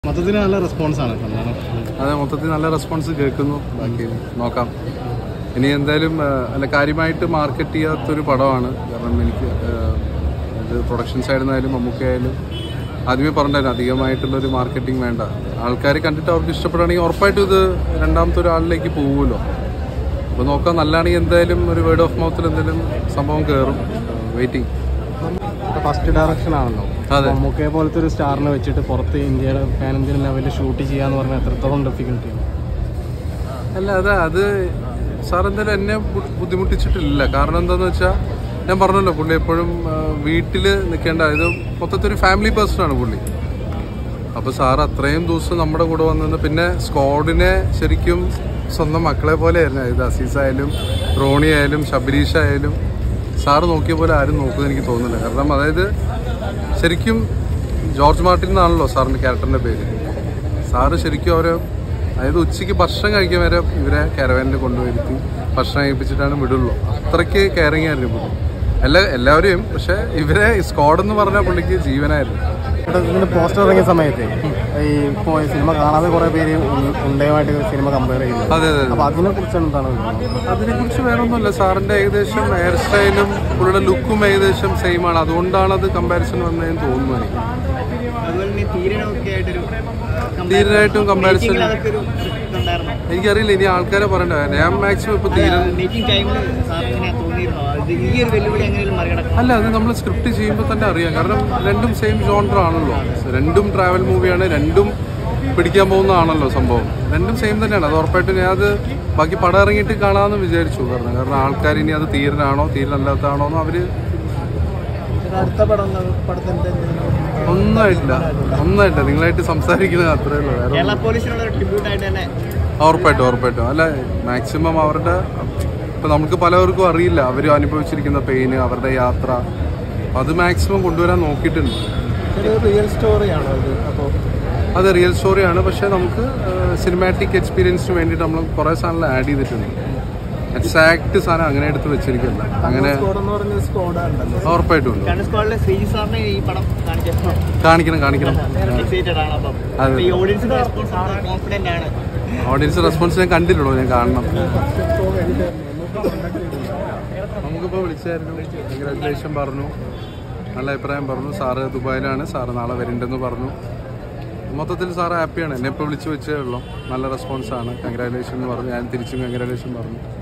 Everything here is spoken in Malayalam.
മൊത്തത്തിൽ നല്ല റെസ്പോൺസ് ആണ് എന്താണ് അതെ മൊത്തത്തിൽ നല്ല റെസ്പോൺസ് കേൾക്കുന്നു ബാക്കി നോക്കാം ഇനി എന്തായാലും ആ, അല്ല കാര്യമായിട്ട് മാർക്കറ്റ് ചെയ്യാത്തൊരു പടമാണ് കാരണം എനിക്ക് ആ, ഇത് പ്രൊഡക്ഷൻ സൈഡിൽ നിന്നായാലും മമ്മൂക്കയായാലും ആദ്യമേ പറഞ്ഞായിരുന്നു അധികമായിട്ടുള്ളൊരു മാർക്കറ്റിംഗ് വേണ്ട ആൾക്കാർ കണ്ടിട്ട് അവർക്ക് ഇഷ്ടപ്പെടുകയാണെങ്കിൽ ഉറപ്പായിട്ടും ഇത് രണ്ടാമത്തെ ഒരാളിലേക്ക് പോകുമല്ലോ അപ്പോൾ നോക്കാം നല്ലതാണെങ്കിൽ എന്തായാലും ഒരു വേർഡ് ഓഫ് മൗത്തിൽ എന്തെങ്കിലും സംഭവം കയറും വെയിറ്റിംഗ് ഫസ്റ്റ് ഡയറക്ഷൻ ആണല്ലോ അതെ. മമ്മൂക്കയെ പോലത്തെ ഒരു സ്റ്റാറിനെ വെച്ചിട്ട് പുറത്ത് ഇന്ത്യയുടെ പാൻ ഇന്ത്യൻ ലെവലിൽ ഷൂട്ട് ചെയ്യാന്ന് പറഞ്ഞാൽ എത്രത്തോളം ഡിഫിക്കൽട്ടി അല്ല അതെ അത് സാർ എന്തായാലും എന്നെ ബു- ബുദ്ധിമുട്ടിച്ചിട്ടില്ല കാരണം എന്താന്ന് വെച്ചാൽ ഞാൻ പറഞ്ഞല്ലോ പുള്ളി എപ്പോഴും വീട്ടിൽ നിൽക്കേണ്ട ഇത് മൊത്തത്തിൽ ഒരു ഫാമിലി പേഴ്സൺ ആണ് പുള്ളി അപ്പോൾ സാർ അത്രയും ദിവസം നമ്മുടെ കൂടെ വന്നത് പിന്നെ സ്ക്വാഡിനെ ശരിക്കും സ്വന്തം മക്കളെ പോലെ ആയിരുന്നു ഇത് അസീസ് ആയാലും റോണി ആയാലും ശബരീഷ് ആയാലും സാറ് നോക്കിയ പോലെ ആരും നോക്കുമെന്ന് എനിക്ക് തോന്നുന്നില്ല കാരണം അതായത് ശരിക്കും ജോർജ് മാർട്ടിൻ എന്നാണല്ലോ സാറിന്റെ ക്യാരക്ടറിന്റെ പേര് സാറ് ശരിക്കും അവരെ അതായത് ഉച്ചയ്ക്ക് ഭക്ഷണം കഴിക്കാൻ വരെ ഇവരെ കാരവാനിൽ കൊണ്ടുവരുത്തി ഭക്ഷണം കഴിപ്പിച്ചിട്ടാണ് വിടുള്ളൂ അത്രയ്ക്ക് കെയറിങ് ആയിരുന്നു പുള്ളി എല്ലാ എല്ലാവരെയും പക്ഷെ ഇവരെ സ്ക്വാഡ് എന്ന് പറഞ്ഞ പുള്ളിക്ക് ജീവനായിരുന്നു ഇതിന്റെ പോസ്റ്റർ ഇറങ്ങിയ സമയത്ത് ഈ ഇപ്പോൾ സിനിമ കാണാതെ കുറെ പേര് ഉ- ഉണ്ടയുമായിട്ട് സിനിമ കമ്പയർ ചെയ്യുന്നത് അതെ അതെ അപ്പൊ അതിനെ കുറിച്ച് എന്താണ് അതിനെ കുറിച്ച് വേറൊന്നുമില്ല സാറിന്റെ ഏകദേശം ഹെയർ സ്റ്റൈലും പുള്ളിയുടെ ലുക്കും ഏകദേശം സെയിം ആണ് അതുകൊണ്ടാണ് അത് കമ്പാരിസൺ വന്നതെന്ന് തോന്നുന്നു എനിക്ക് അതുപോലെ തന്നെ തീരനൊക്കെ ആയിട്ടൊരു ധീരനായിട്ടും കമ്പാരിസൺ അതൊക്കെ ഒരു ഇതുണ്ടായിരുന്നു എനിക്കറിയില്ല ഇനി ആൾക്കാരെ പറയണ്ട ഞാൻ മാക്സിമം ഇപ്പൊ ധീരൻ മേക്കിംഗ് ടൈമിൽ സാർ എങ്ങനെയാ തോന്നിയിരുന്നോ ഇത് ഈ ഒരു വെല്ലുവിളി എങ്ങനെയും മറികടക്കണം അല്ല അത് നമ്മൾ സ്ക്രിപ്റ്റ് ചെയ്യുമ്പോൾ തന്നെ അറിയാം കാരണം രണ്ടും സെയിം ജോണ്ടർ ആണല്ലോ രണ്ടും ട്രാവൽ മൂവിയാണ് രണ്ടും പിടിക്കാൻ പോകുന്നതാണല്ലോ സംഭവം രണ്ടും സെയിം തന്നെയാണ് അത് ഉറപ്പായിട്ടും ഞാൻ അത് ബാക്കി പടം ഇറങ്ങിയിട്ട് കാണാമെന്ന് വിചാരിച്ചു കാരണം കാരണം ആൾക്കാർ ഇനി അത് തീരനാണോ തീരനല്ലാത്തതാണോ എന്ന് അവര് അടുത്ത പടം പടത്തിന്റെ ഒന്നായിട്ടില്ല ഒന്നായിട്ടില്ല നിങ്ങളായിട്ട് സംസാരിക്കുന്നത് അത്രേ ഉള്ളൂ വേറെ കേരള പോലീസിനുള്ള ഒരു ട്രിബ്യൂട്ട് ആയിട്ട് തന്നെ ഉറപ്പായിട്ടും ഉറപ്പായിട്ടും അല്ല മാക്സിമം അവരുടെ ഇപ്പൊ നമുക്ക് പലവർക്കും അറിയില്ല അവർ അനുഭവിച്ചിരിക്കുന്ന പെയിന് അവരുടെ യാത്ര അപ്പൊ അത് മാക്സിമം കൊണ്ടുവരാൻ നോക്കിയിട്ടുണ്ട് ഒരു റിയൽ സ്റ്റോറിയാണോ ഇത് അപ്പോൾ അത് റിയൽ സ്റ്റോറിയാണ് പക്ഷെ നമുക്ക് സിനിമാറ്റിക് എക്സ്പീരിയൻസിന് വേണ്ടിയിട്ട് നമ്മൾ കുറേ സാധനങ്ങൾ ആഡ് ചെയ്തിട്ടുണ്ട് എക്സാക്ട് സാധനം അങ്ങനെ എടുത്ത് വെച്ചിരിക്കില്ല അങ്ങനെ എന്ന് പറഞ്ഞ സ്കോഡാണല്ലോ ഉറപ്പായിട്ടും ഉണ്ട് കണ്ണു സ്ക്വാഡിലെ ശ്രീജി സാറിനെ ഈ പടം കാണിച്ചപ്പോൾ കാണിക്കണം കാണിക്കണം എക്സൈറ്റഡ് ആണ് അപ്പം അതെ. അപ്പൊ ഈ ഓഡിയൻസിന്റെ റെസ്പോൺസ് കോൺഫിഡന്റ് ആണ് ഓഡിയൻസ് റെസ്പോൺസ് ഞാൻ കണ്ടിട്ടുള്ളൂ ഞാൻ കാണണം നമുക്കിപ്പോൾ വിളിച്ചായിരുന്നു കൺഗ്രാറ്റുലേഷൻ പറഞ്ഞു നല്ല അഭിപ്രായം പറഞ്ഞു സാറ് ദുബായിലാണ് സാറ് നാളെ വരുന്നുണ്ടെന്ന് പറഞ്ഞു മൊത്തത്തിൽ സാറ് ഹാപ്പിയാണ് എന്നെ ഇപ്പോൾ വിളിച്ച് വെച്ചേ ഉള്ളൂ നല്ല റെസ്പോൺസാണ് കൺഗ്രാറ്റുലേഷൻ എന്ന് പറഞ്ഞു ഞാൻ തിരിച്ചും കൺഗ്രാറ്റുലേഷൻ പറഞ്ഞു